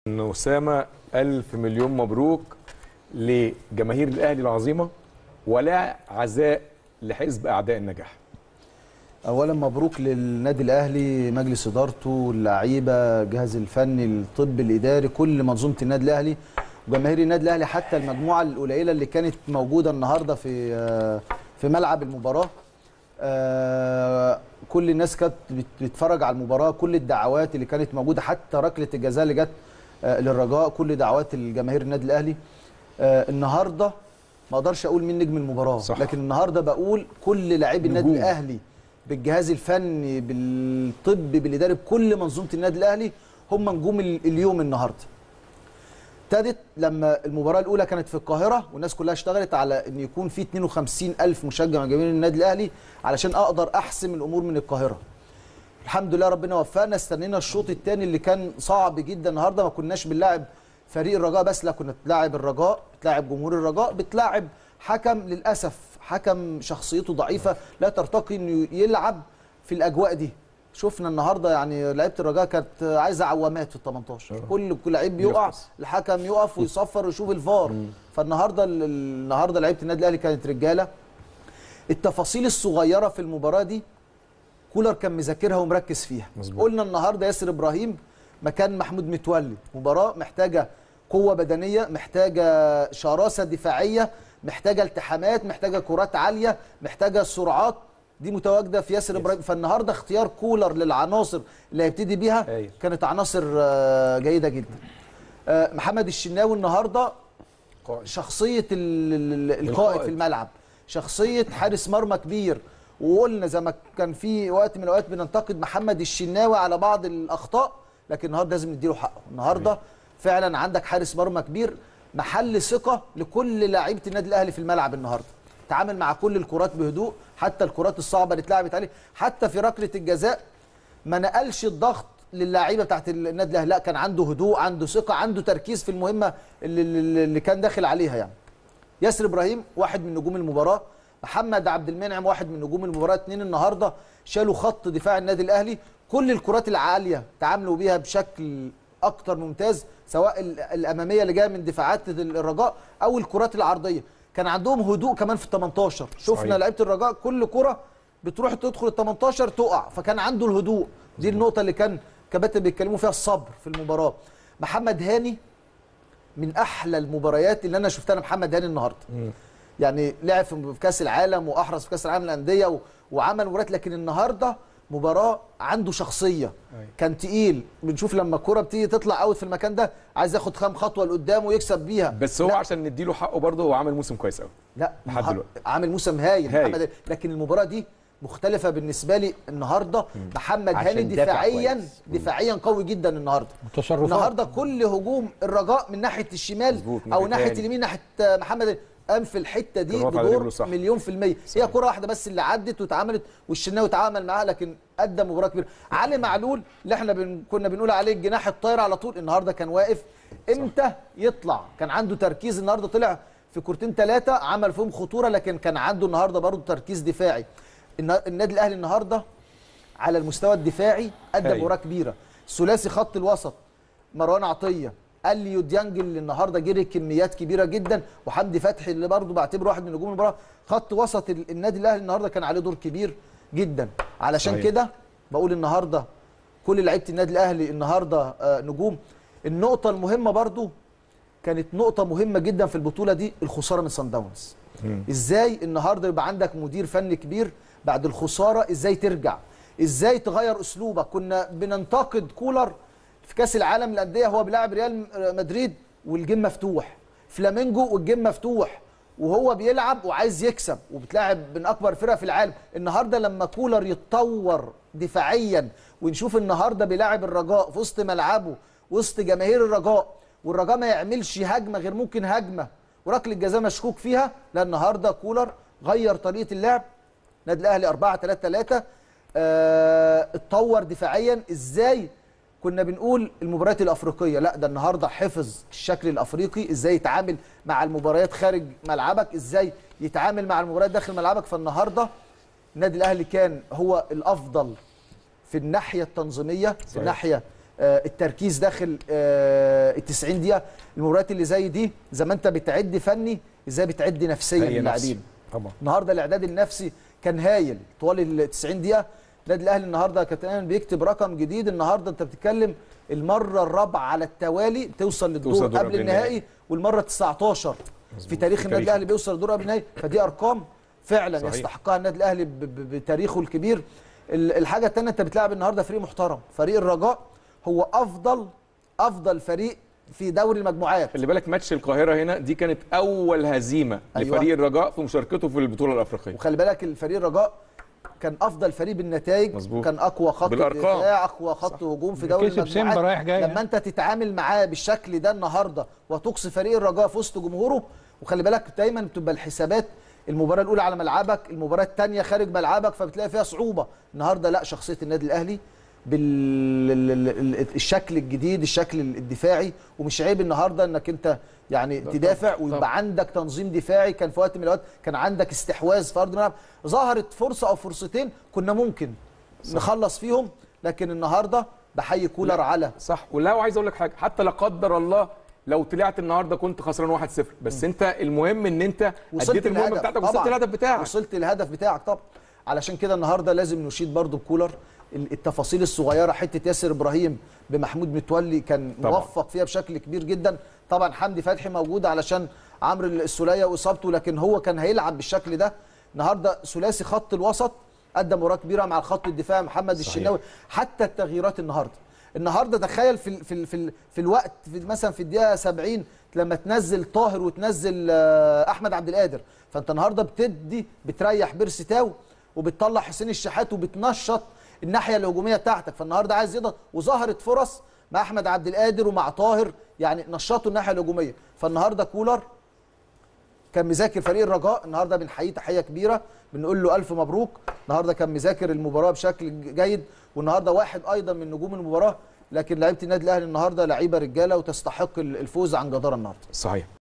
أسامة ألف مليون مبروك لجماهير الأهلي العظيمة ولا عزاء لحزب أعداء النجاح اولا مبروك للنادي الاهلي مجلس ادارته اللعيبه الجهاز الفني الطب الاداري كل منظومه النادي الاهلي وجماهير النادي الاهلي حتى المجموعه القليله اللي كانت موجوده النهارده في آه، في ملعب المباراه آه، كل الناس كانت بت- بتتفرج على المباراه كل الدعوات اللي كانت موجوده حتى ركله الجزاء اللي جت آه، للرجاء كل دعوات الجماهير النادي الاهلي آه، النهارده ما اقدرش اقول مين نجم المباراه صح. لكن النهارده بقول كل لاعبي النادي نجوم. الاهلي بالجهاز الفني بالطب بالاداري بكل منظومه النادي الاهلي هم نجوم ال- اليوم النهارده ابتدت لما المباراه الاولى كانت في القاهره والناس كلها اشتغلت على ان يكون في 52 الف مشجع من جماهير النادي الاهلي علشان اقدر احسم الامور من القاهره الحمد لله ربنا وفقنا استنينا الشوط الثاني اللي كان صعب جدا النهارده ما كناش بنلاعب فريق الرجاء بس لا كنا بتلاعب الرجاء بتلاعب جمهور الرجاء بتلاعب حكم للاسف حكم شخصيته ضعيفه لا ترتقي انه يلعب في الاجواء دي شفنا النهارده يعني لعيبه الرجاء كانت عايزه عوامات في ال 18 كل كل لعيب بيقع يفحص. الحكم يقف ويصفر ويشوف الفار فالنهارده ال- النهارده لعيبه النادي الاهلي كانت رجاله التفاصيل الصغيره في المباراه دي كولر كان مذاكرها ومركز فيها مظبوط. قلنا النهارده ياسر ابراهيم مكان محمود متولي مباراه محتاجه قوه بدنيه محتاجه شراسه دفاعيه محتاجه التحامات محتاجه كرات عاليه محتاجه سرعات دي متواجده في ياسر ابراهيم فالنهارده اختيار كولر للعناصر اللي هيبتدي بيها أيوة. كانت عناصر آه، جيده جدا آه، محمد الشناوي النهارده شخصيه ال- ال- ال- القائد القائد. في الملعب شخصيه حارس مرمى كبير وقلنا زي ما كان في وقت من الاوقات بننتقد محمد الشناوي على بعض الاخطاء لكن النهارده لازم نديله حقه النهارده فعلا عندك حارس مرمى كبير محل ثقه لكل لاعيبه النادي الاهلي في الملعب النهارده تعامل مع كل الكرات بهدوء حتى الكرات الصعبه اللي اتلعبت عليه حتى في ركله الجزاء ما نقلش الضغط للاعيبه بتاعت النادي الاهلي لا كان عنده هدوء عنده ثقه عنده تركيز في المهمه اللي, اللي اللي كان داخل عليها يعني ياسر ابراهيم واحد من نجوم المباراه محمد عبد المنعم واحد من نجوم المباراه اتنين النهارده شالوا خط دفاع النادي الاهلي كل الكرات العاليه تعاملوا بيها بشكل اكتر ممتاز سواء ال- الاماميه اللي جايه من دفاعات الرجاء او الكرات العرضيه كان عندهم هدوء كمان في ال 18 شفنا صحيح. لعيبه الرجاء كل كره بتروح تدخل ال 18 تقع فكان عنده الهدوء دي النقطه اللي كان كباتن بيتكلموا فيها الصبر في المباراه محمد هاني من احلى المباريات اللي انا شفتها لمحمد هاني النهارده يعني لعب في في كاس العالم واحرز في كاس العالم للانديه و- وعمل مباريات لكن النهارده مباراه عنده شخصيه أيوة. كان تقيل بنشوف لما الكره بتيجي تطلع اوت في المكان ده عايز ياخد خام خطوه لقدام ويكسب بيها بس هو لا عشان نديله حقه برضه هو عامل موسم كويس قوي لا لحد مه- دلوقتي. عامل موسم هايل هايل. محمد هاني. لكن المباراه دي مختلفه بالنسبه لي النهارده محمد عشان هاني دافع دفاعيا كويس. دفاعيا قوي جدا النهارده تصرفات. النهارده كل هجوم الرجاء من ناحيه الشمال مظبوط، من او ناحية ناحيه هاني. اليمين ناحيه آه، محمد هاني. قام في الحته دي كان واقف على بدور رجله صح. مليون في الميه هي كره واحده بس اللي عدت واتعملت والشناوي اتعامل معاها لكن ادى مباراه كبيره علي معلول اللي احنا بن... كنا بنقول عليه الجناح الطاير على طول النهارده كان واقف امتى يطلع كان عنده تركيز النهارده طلع في كورتين ثلاثه عمل فيهم خطوره لكن كان عنده النهارده برضه تركيز دفاعي النا- النادي الاهلي النهارده على المستوى الدفاعي ادى هايل. مباراه كبيره ثلاثي خط الوسط مروان عطيه اليو ديانج اللي النهارده جري كميات كبيره جدا وحمدي فتحي اللي برضه بعتبره واحد من نجوم المباراه خط وسط ال- النادي الاهلي النهارده كان عليه دور كبير جدا علشان صحيح. كده بقول النهارده كل لعيبه النادي الاهلي النهارده آه، نجوم النقطه المهمه برضه كانت نقطه مهمه جدا في البطوله دي الخساره من سان داونز ازاي النهارده يبقى عندك مدير فني كبير بعد الخساره ازاي ترجع ازاي تغير اسلوبك كنا بننتقد كولر في كاس العالم للانديه هو بيلاعب ريال مدريد والجيم مفتوح فلامينجو والجيم مفتوح وهو بيلعب وعايز يكسب وبتلاعب من اكبر فرق في العالم النهارده لما كولر يتطور دفاعيا ونشوف النهارده بيلاعب الرجاء في وسط ملعبه وسط جماهير الرجاء والرجاء ما يعملش هجمه غير ممكن هجمه وركله جزاء مشكوك فيها لا النهارده كولر غير طريقه اللعب النادي الاهلي 4 3 3 آه، اتطور دفاعيا ازاي كنا بنقول المباريات الافريقيه لا ده النهارده حفظ الشكل الافريقي ازاي يتعامل مع المباريات خارج ملعبك ازاي يتعامل مع المباريات داخل ملعبك فالنهارده النادي الاهلي كان هو الافضل في الناحيه التنظيميه في الناحيه آه، التركيز داخل ال 90 دقيقه المباريات اللي زي دي زي ما انت بتعد فني ازاي بتعد نفسيا هي نفسي. للاعبين طبعا النهارده الاعداد النفسي كان هايل طوال ال 90 دقيقه النادي الاهلي النهارده كابتن ايمن بيكتب رقم جديد النهارده انت بتتكلم المره الرابعه على التوالي توصل للدور توصل دور قبل قبل النهائي النهائي. والمره 19 في تاريخ في النادي تاريخ. الاهلي بيوصل للدور قبل النهائي فدي ارقام فعلا صحيح. يستحقها النادي الاهلي ب- ب- بتاريخه الكبير ال- الحاجه الثانيه انت بتلعب النهارده فريق محترم فريق الرجاء هو افضل افضل فريق في دوري المجموعات خلي بالك ماتش القاهره هنا دي كانت اول هزيمه أيوة. لفريق الرجاء في مشاركته في البطوله الافريقيه وخلي بالك الفريق الرجاء كان افضل فريق بالنتائج مظبوط. كان اقوى خط بالأرقام. دفاع اقوى خط هجوم في دوري كسب سيمبا المجموعات رايح جاي. لما انت تتعامل معاه بالشكل ده النهارده وتقصي فريق الرجاء في وسط جمهوره وخلي بالك دايما بتبقى الحسابات المباراه الاولى على ملعبك المباراه الثانيه خارج ملعبك فبتلاقي فيها صعوبه النهارده لا شخصيه النادي الاهلي بالشكل الجديد الشكل الدفاعي ومش عيب النهارده انك انت يعني تدافع ويبقى عندك تنظيم دفاعي كان في وقت من الاوقات كان عندك استحواذ في ارض الملعب ظهرت فرصه او فرصتين كنا ممكن نخلص فيهم لكن النهارده بحيي كولر على صح ولا وعايز اقول لك حاجه حتى لا قدر الله لو طلعت النهارده كنت خسران 1-0 بس انت المهم ان انت اديت المهمه للهدف. بتاعتك وصلت طبعاً. الهدف بتاعك وصلت الهدف بتاعك طبعا علشان كده النهارده لازم نشيد برضو بكولر ال- التفاصيل الصغيره حته ياسر ابراهيم بمحمود متولي كان طبعاً. موفق فيها بشكل كبير جدا طبعا حمدي فتحي موجود علشان عمرو السوليه واصابته لكن هو كان هيلعب بالشكل ده النهارده ثلاثي خط الوسط قدم مباراه كبيره مع الخط الدفاعي محمد صحيح. الشناوي حتى التغييرات النهارده النهارده تخيل في ال في ال في, ال في الوقت في مثلا في الدقيقه 70 لما تنزل طاهر وتنزل آه، احمد عبد القادر فانت النهارده بتدي بتريح بيرسي تاو وبتطلع حسين الشحات وبتنشط الناحيه الهجوميه بتاعتك فالنهارده عايز يضغط وظهرت فرص مع احمد عبد القادر ومع طاهر يعني نشطوا الناحيه الهجوميه فالنهارده كولر كان مذاكر فريق الرجاء النهارده بنحييه تحيه كبيره بنقول له الف مبروك النهارده كان مذاكر المباراه بشكل جيد والنهارده واحد ايضا من نجوم المباراه لكن لعيبه النادي الاهلي النهارده لعيبه رجاله وتستحق الفوز عن جداره النهارده صحيح